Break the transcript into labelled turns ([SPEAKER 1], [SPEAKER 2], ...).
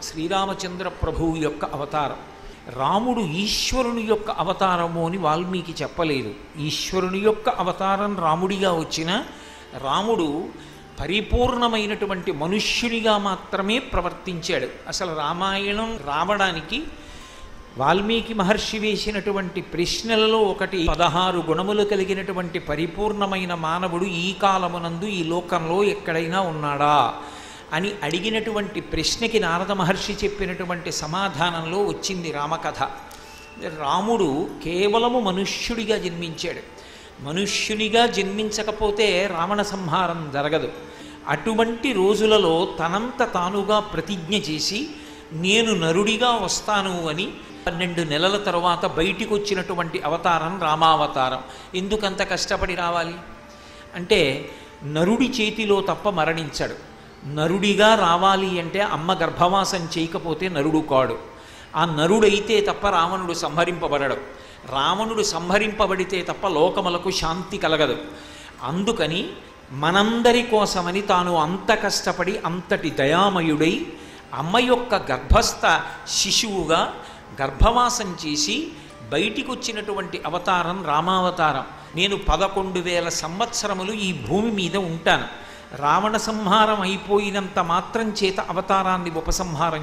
[SPEAKER 1] శ్రీరామచంద్ర ప్రభువు యొక్క అవతారం రాముడు ఈశ్వరుని యొక్క అవతారము అని వాల్మీకి చెప్పలేదు ఈశ్వరుని యొక్క అవతారం రాముడిగా వచ్చిన రాముడు పరిపూర్ణమైనటువంటి మనుష్యునిగా మాత్రమే ప్రవర్తించాడు అసలు రామాయణం రావడానికి వాల్మీకి మహర్షి వేసినటువంటి ప్రశ్నలలో ఒకటి పదహారు గుణములు కలిగినటువంటి పరిపూర్ణమైన మానవుడు ఈ కాలమునందు ఈ లోకంలో ఎక్కడైనా ఉన్నాడా అని అడిగినటువంటి ప్రశ్నకి నారద మహర్షి చెప్పినటువంటి సమాధానంలో వచ్చింది రామకథ రాముడు కేవలము మనుష్యుడిగా జన్మించాడు మనుష్యునిగా జన్మించకపోతే రావణ సంహారం జరగదు అటువంటి రోజులలో తనంత తానుగా ప్రతిజ్ఞ చేసి నేను నరుడిగా వస్తాను అని పన్నెండు నెలల తరువాత బయటికి వచ్చినటువంటి అవతారం రామావతారం ఎందుకంత కష్టపడి రావాలి అంటే నరుడి చేతిలో తప్ప మరణించడు నరుడిగా రావాలి అంటే అమ్మ గర్భవాసం చేయకపోతే నరుడు కాడు ఆ నరుడైతే తప్ప రావణుడు సంహరింపబడడు రావణుడు సంహరింపబడితే తప్ప లోకములకు శాంతి కలగదు అందుకని మనందరి కోసమని తాను అంత కష్టపడి అంతటి దయామయుడై అమ్మ యొక్క గర్భస్థ శిశువుగా గర్భవాసం చేసి బయటికి వచ్చినటువంటి అవతారం రామావతారం నేను పదకొండు వేల సంవత్సరములు ఈ భూమి మీద ఉంటాను రావణ సంహారం అయిపోయినంత మాత్రం చేత అవతారాన్ని ఉపసంహారం